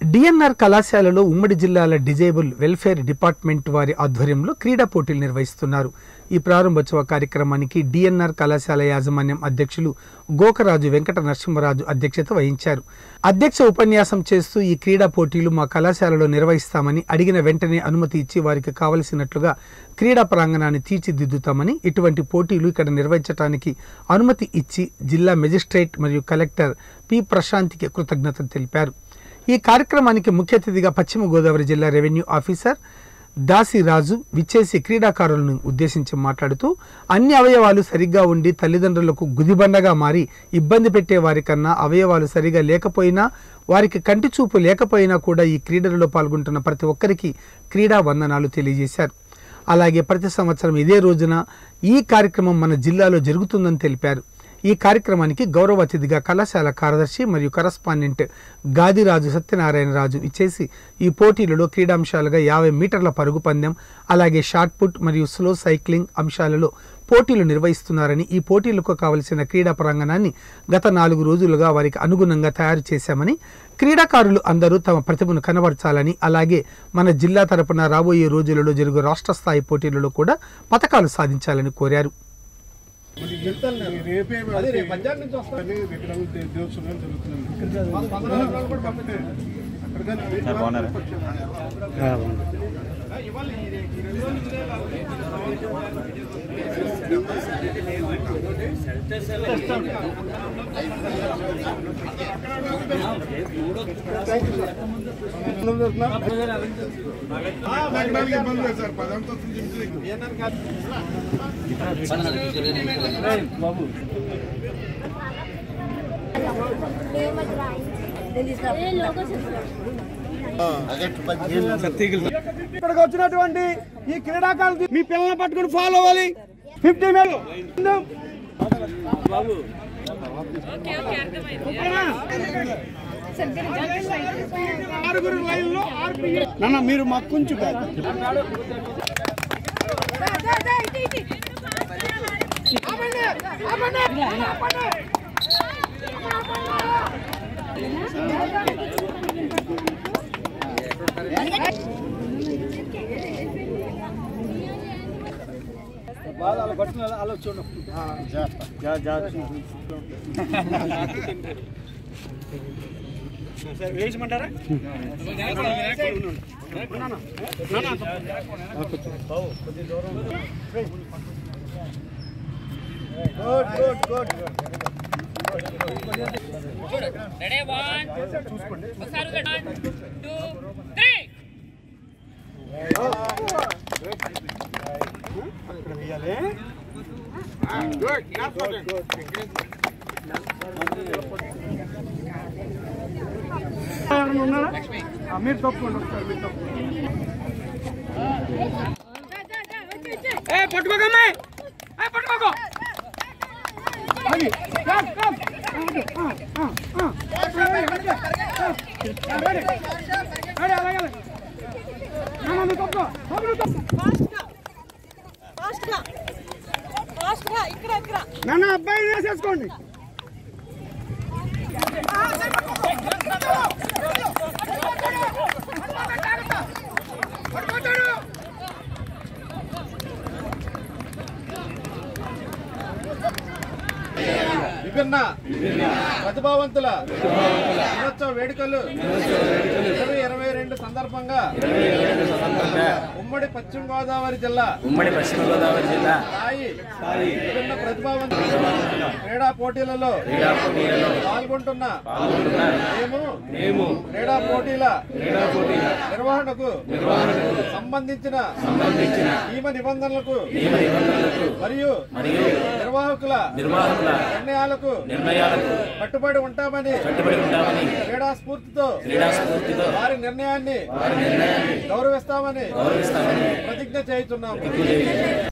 DNR కళాశాలలో ఉమ్మడి జిల్లాల డిజేబుల్ వెల్ఫేర్ డిపార్ట్మెంట్ వారి ఆధ్వర్యంలో క్రీడా పోటీలు నిర్వహిస్తున్నారు ఈ ప్రారంభోత్సవ కార్యక్రమానికి డిఎన్ఆర్ కళాశాల యాజమాన్యం అధ్యక్షులు గోకరాజు వెంకట నరసింహరాజు అధ్యక్షత వహించారు అధ్యక్ష ఉపన్యాసం చేస్తూ ఈ క్రీడా పోటీలు మా కళాశాలలో నిర్వహిస్తామని అడిగిన వెంటనే అనుమతి ఇచ్చి వారికి కావలసినట్లుగా క్రీడా ప్రాంగణాన్ని తీర్చిదిద్దుతామని ఇటువంటి పోటీలు ఇక్కడ నిర్వహించడానికి అనుమతి ఇచ్చి జిల్లా మెజిస్ట్రేట్ మరియు కలెక్టర్ పి ప్రశాంత్కి కృతజ్ఞతలు తెలిపారు ఈ కార్యక్రమానికి ముఖ్య అతిథిగా పశ్చిమ గోదావరి జిల్లా రెవెన్యూ ఆఫీసర్ దాసిరాజు విచ్చేసి క్రీడాకారులను ఉద్దేశించి మాట్లాడుతూ అన్ని అవయవాలు సరిగ్గా ఉండి తల్లిదండ్రులకు గుదిబండగా మారి ఇబ్బంది పెట్టే వారికన్నా అవయవాలు సరిగా లేకపోయినా వారికి కంటి చూపు లేకపోయినా కూడా ఈ క్రీడలలో పాల్గొంటున్న ప్రతి ఒక్కరికి క్రీడా వందనాలు తెలియజేశారు అలాగే ప్రతి సంవత్సరం ఇదే రోజున ఈ కార్యక్రమం మన జిల్లాలో జరుగుతుందని తెలిపారు ఈ కార్యక్రమానికి గౌరవ అతిథిగా కళాశాల కార్యదర్శి మరియు కరస్పాండెంట్ గాదిరాజు సత్యనారాయణరాజు ఇచ్చేసి ఈ పోటీలలో క్రీడాంశాలుగా యాభై మీటర్ల పరుగు పందెం అలాగే షార్ట్ పుట్ మరియు స్లో సైక్లింగ్ అంశాలలో పోటీలు నిర్వహిస్తున్నారని ఈ పోటీలకు కావలసిన క్రీడా ప్రాంగణాన్ని గత నాలుగు రోజులుగా వారికి అనుగుణంగా తయారు చేశామని క్రీడాకారులు అందరూ తమ ప్రతిభను కనబరచాలని అలాగే మన జిల్లా తరపున రాబోయే రోజులలో జరుగు రాష్ట్ర స్థాయి పోటీలలో కూడా పథకాలు సాధించాలని కోరారు రేపే అదే రేపు పంజాబ్ నుంచి వస్తాను విగ్రహం దేవోత్సవం జరుగుతుంది ఇబ్బంది లేదు సార్ పదంతో ఇక్కడికి వచ్చినటువంటి ఈ క్రీడాకారులు మీ పిల్లల్ని పట్టుకుని ఫాలో అవ్వాలి ఫిఫ్టీ మేలు ఆరుగురు లైన్లో ఆరు పిల్లలు. నాన్న మీరు మాకు కొంచెం బ్యాక్. ఆపండి, ఆపండి, ఆపండి. వేయమంటారా good good good ready one ఒకసారి వన్ టూ త్రీ అక్కడ వేయాలి ఎవరైనా ఉన్నారా? ఆ, మీరు తప్పుకోండి ఒకసారి మీరు తప్పుకోండి ఏ పట్టుకోకమ్మే ఏ పట్టుకోకో ఆగి. Come, come. ఆగు. ఆ, ఆ, ఆ. Ready, ready. ఆ, రెడీ. రెడీ, అలాగే, అలాగే. నాన్న, నువ్వు తప్పుకో. తప్పు, నువ్వు తప్పు. ఫాస్ట్ గా ఫాస్ట్ గా ఇక్కడ ఇక్కడ నాన్న అబ్బాయి వేసేసుకోండి విభిన్న ప్రతిభావంతుల దినోత్సవ వేడుకలు ఇరవై ఇరవై రెండు సందర్భంగా ఉమ్మడి పశ్చిమ గోదావరి జిల్లా ఉమ్మడి పశ్చిమ గోదావరి జిల్లా స్థాయి విభిన్న ప్రతిభావంతుల క్రీడా పోటీలలో పాల్గొంటున్న మేము మేము క్రీడా పోటీల నిర్వహణకు సంబంధించిన నియమ నిబంధనలకు మరియు నిర్వాహకుల నిర్వాహకుల నిర్ణయాలకు నిర్ణయాలకు కట్టుబడి ఉంటామని కట్టుబడి ఉంటామని క్రీడా స్ఫూర్తితో క్రీడా స్ఫూర్తితో వారి నిర్ణయాన్ని గౌరవిస్తామని గౌరవిస్తామని ప్రతిజ్ఞ చేయుచున్నాము